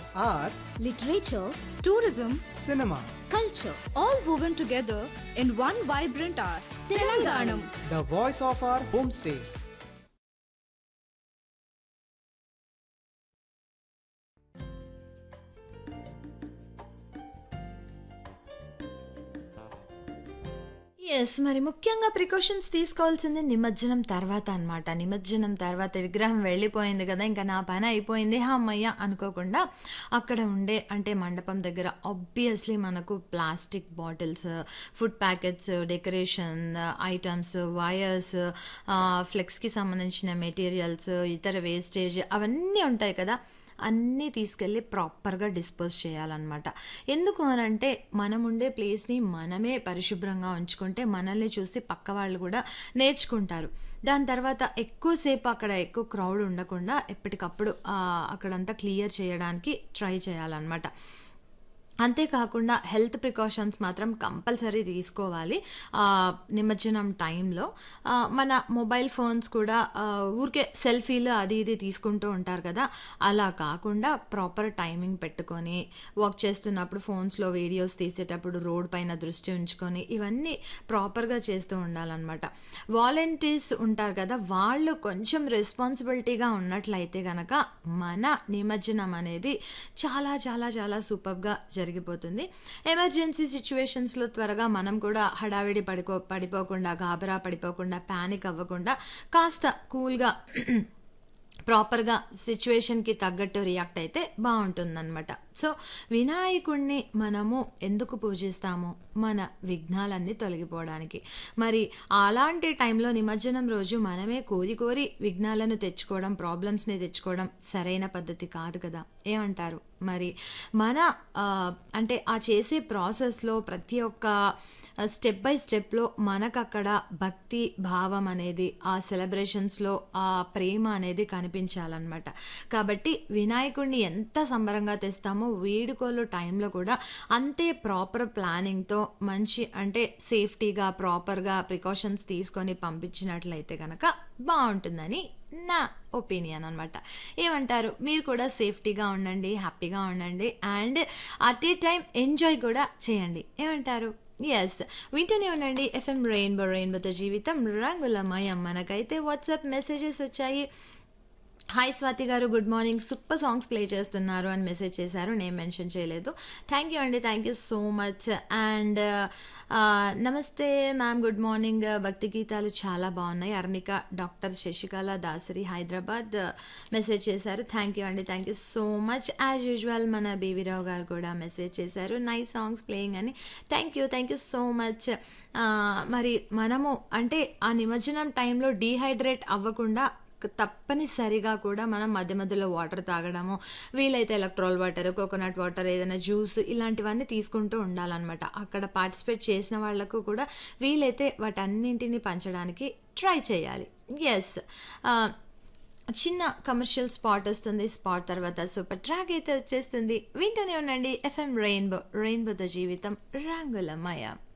art, literature, tourism, cinema. culture, all woven together in one vibrant art. Telanganam. The voice of our homestay. Yes మరి ముఖ్యంగా precautions తీసుకోవాల్సింది నిమజ్జనం తర్వాత అన్నమాట నిమజ్జనం తర్వాత విగ్రహం వెళ్ళిపోయింది కదా ఇంకా నా పని అయిపోయింది అమ్మయ్య అనుకోకుండా అక్కడ ఉండే అంటే మండపం దగ్గర ఆబ్వియస్లీ మనకు plastic bottles food packets decoration items wires ఫ్లెక్స్కి సంబంధించిన మెటీరియల్స్ ఇతర వేస్టేజ్ అవన్నీ ఉంటాయి కదా అన్నీ తీసుకెళ్ళి ప్రాపర్గా డిస్పోజ్ చేయాలన్నమాట ఎందుకు అనంటే మనం ఉండే ప్లేస్ని మనమే పరిశుభ్రంగా ఉంచుకుంటే మనల్ని చూసి పక్క వాళ్ళు కూడా నేర్చుకుంటారు దాని తర్వాత ఎక్కువసేపు అక్కడ ఎక్కువ క్రౌడ్ ఉండకుండా ఎప్పటికప్పుడు ఆ, అక్కడంతా క్లియర్ చేయడానికి ట్రై చేయాలన్నమాట అంతేకాకుండా హెల్త్ ప్రికాషన్స్ మాత్రం కంపల్సరీ తీసుకోవాలి ఆ, నిమజ్జనం టైంలో ఆ, మన మొబైల్ ఫోన్స్ కూడా ఆ, ఊరికే సెల్ఫీలు అది ఇది తీసుకుంటూ ఉంటారు కదా అలా కాకుండా ప్రాపర్ టైమింగ్ పెట్టుకొని వాక్ చేస్తున్నప్పుడు ఫోన్స్లో వీడియోస్ తీసేటప్పుడు రోడ్ పైన దృష్టి ఉంచుకొని ఇవన్నీ ప్రాపర్గా చేస్తూ ఉండాలన్నమాట వాలంటీర్స్ ఉంటారు కదా వాళ్ళు కొంచెం రెస్పాన్సిబిలిటీగా ఉన్నట్లయితే గనక మన నిమజ్జనం అనేది చాలా చాలా చాలా సూపర్గా జరిగిపోతుంది ఎమర్జెన్సీ సిచ్యువేషన్స్లో త్వరగా మనం కూడా హడావిడి పడిపో పడిపోకుండా గాబరా పడిపోకుండా ప్యానిక్ అవ్వకుండా కాస్త కూల్గా ప్రాపర్గా సిచ్యువేషన్కి తగ్గట్టు రియాక్ట్ అయితే బాగుంటుందన్నమాట సో వినాయకుడిని మనము ఎందుకు పూజిస్తాము మన విఘ్నాలన్నీ తొలగిపోవడానికి మరి అలాంటి టైంలో నిమజ్జనం రోజు మనమే కోరి కోరి విఘ్నాలను తెచ్చుకోవడం ప్రాబ్లమ్స్ని తెచ్చుకోవడం సరైన పద్ధతి కాదు కదా ఏమంటారు మరి మన ఆ, అంటే ఆ చేసే ప్రాసెస్లో ప్రతి ఒక్క స్టెప్ బై స్టెప్లో మనకు అక్కడ భక్తి భావం అనేది ఆ సెలబ్రేషన్స్లో ఆ ప్రేమ అనేది కనిపించాలన్నమాట కాబట్టి వినాయకుడిని ఎంత సంబరంగా తెస్తామో వేడుకలు టైంలో కూడా అంతే ప్రాపర్ ప్లానింగ్తో మంచి అంటే సేఫ్టీగా ప్రాపర్గా ప్రికాషన్స్ తీసుకొని పంపించినట్లయితే కనుక బాగుంటుందని నా ఒపీనియన్ అనమాట ఏమంటారు మీరు కూడా సేఫ్టీగా ఉండండి హ్యాపీగా ఉండండి and at a time enjoy కూడా చేయండి ఏమంటారు ఎస్ వింటూనే ఉండండి ఎఫ్ఎం రెయిన్బో రెయిన్బోతో జీవితం రంగులమయం మనకైతే వాట్సాప్ మెసేజెస్ వచ్చాయి hi Swathi garu good morning super songs play చేస్తున్నారు అని మెసేజ్ చేశారు నేను మెన్షన్ చేయలేదు థ్యాంక్ యూ అండి thank you so much and namaste ma'am good morning భక్తి గీతాలు చాలా బాగున్నాయి అర్నిక డాక్టర్ శశికళ దాసరి హైదరాబాద్ మెసేజ్ చేశారు థ్యాంక్ యూ అండి thank you so much as usual మన బీవీరావు గారు కూడా మెసేజ్ చేశారు నైస్ సాంగ్స్ ప్లేయింగ్ అని thank you thank you so much మరి మనము అంటే ఆ నిమజ్జనం టైంలో డీహైడ్రేట్ అవ్వకుండా తప్పనిసరిగా కూడా మనం మధ్య మధ్యలో వాటర్ తాగడము వీలైతే ఎలక్ట్రాల్ వాటర్ కోకోనట్ వాటర్ ఏదైనా జ్యూస్ ఇలాంటివన్నీ తీసుకుంటూ ఉండాలన్నమాట అక్కడ పార్టిసిపేట్ చేసిన వాళ్ళకు కూడా వీలైతే వాటన్నింటిని పంచడానికి ట్రై చేయాలి ఎస్ చిన్న కమర్షియల్ స్పాట్ వస్తుంది స్పాట్ తర్వాత సూపర్ ట్రాక్ అయితే వచ్చేస్తుంది వింటూనే ఉండండి ఎఫ్ఎం రెయిన్బో రెయిన్బోతో జీవితం రంగులమయ